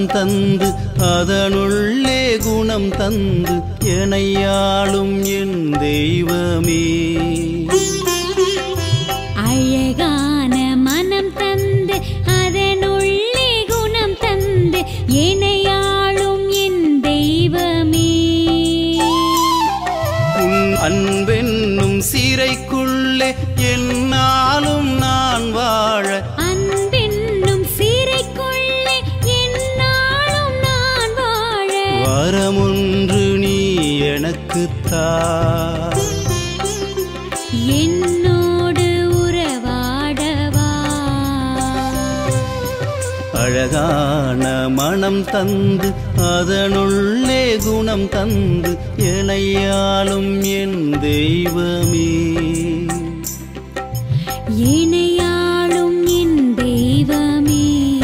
தந்து அதனுள்ளே குணம் தந்து எனையாளும் என் தெய்வமே அழகான மனம் தந்து அதனுள்ளே குணம் தந்து என்னையாளும் என் தெய்வமே உன் அன்பென்னும் சிறைக்குள்ளே என்னாலும் நான் வாழ அன்பென்னும் சீரைக்குள்ளே என்னாலும் நான் வாழ வரமொன்று நீ எனக்கு தா என்னோடு உறவாடவா அழகான மனம் தந்து அதனுள்ளே குணம் தந்து எனையாளும் என் தெய்வமே என்னையாளும் என் தெய்வமே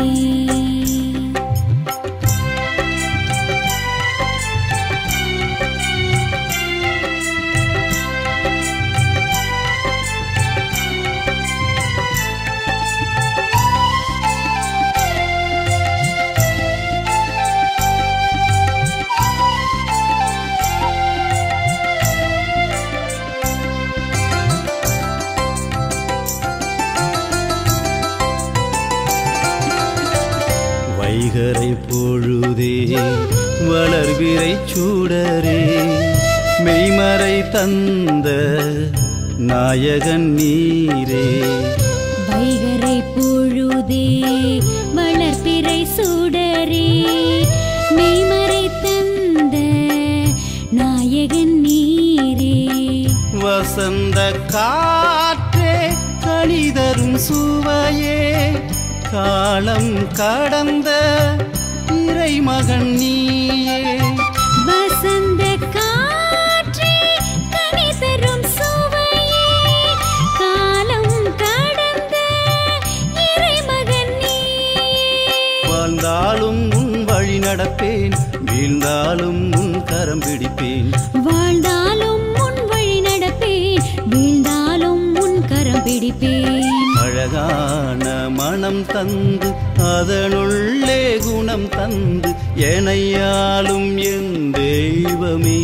வைகரை பொழுதே வளர்விரை சூடரே மெய்மறை தந்த நாயகன் நீரே வைகரை பொழுதே வளர்ப்பிறை சுடரே மெய்மறை தந்த நாயகன் நீரே வசந்த காற்றே கனிதரும் சுவையே காலம் கடந்த இறைமகன் நீயே வசந்த காற்றே கனி தரும் சுவையே காலம் கடந்த இறைமகன் நீயே வாழ்ந்தாலும் உன் வழி நடப்பேன் வீழ்ந்தாலும் உன் கரம் பிடிப்பேன் வாழ்ந்தாலும் உன் வழி நடப்பேன் வீழ்ந்தாலும் உன் கரம் பிடிப்பேன் அழகான மனம் தந்து அதனுள்ளே குணம் தந்து எனையாளும் என் தெய்வமே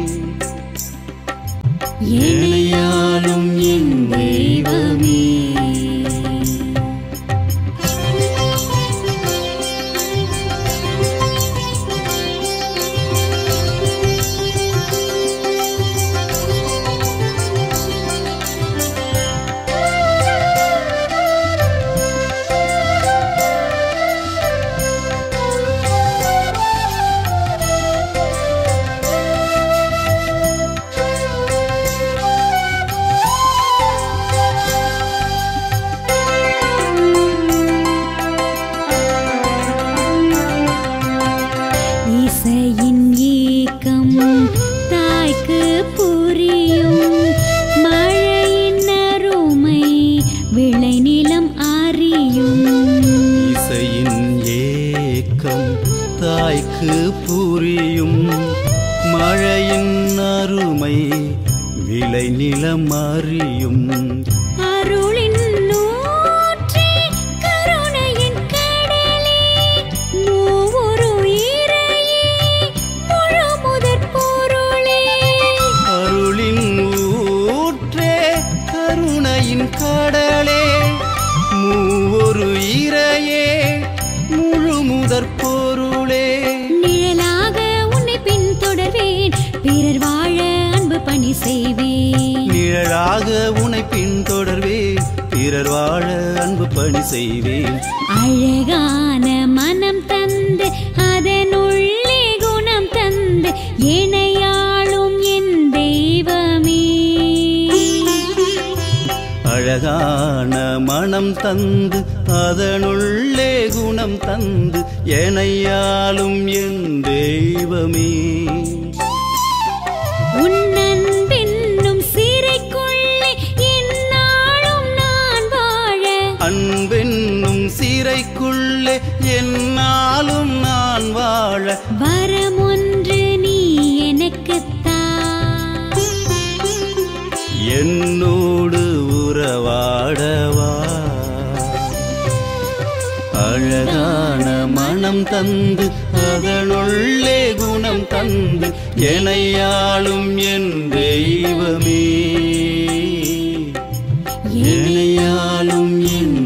எனையாளும் என் தெய்வமே இசையின் ஏக்கம் தாய்க்கு புரியும் மழையின் அருமை விளைநிலம் அறியும் இசையின் ஏக்கம் தாய்க்கு புரியும் மழையின் அருமை விளை நிலம் அறியும் அருளின் நூற்றே கருணையின் கடலே மூவொரு இறையே முழு முதற் பொருளே அருளின் ஊற்றே கருணையின் கடலே மூவொரு இறையே முழு முதற் பொருளே நிழலாக உன்னை பின்தொடர்வேன் பிறர் வாழ அன்பு பணி செய்வேன் நிழலாக உனை பின்தொடர்வே பிறர் வாழ அன்பு பணி செய்வேன் அழகான மனம் தந்து அதனுள்ளே குணம் தந்து இணையாளும் என் தெய்வமே அழகான மனம் தந்து அதனுள்ளே குணம் தந்து எனையாளும் என் தெய்வமே உன் அன்பென்னும் சிறைக்குள்ளே எந்நாளும் நான் வாழ அன்பென்னும் சிறைக்குள்ளே என்னாலும் நான் வாழ வரம் ஒன்று நீ எனக்குத்தா என்னோடு உறவாடவா அழகான மனம் தந்து அதனுள்ளே குணம் தந்து எனையாளும் என் தெய்வமே எனையாளும் என்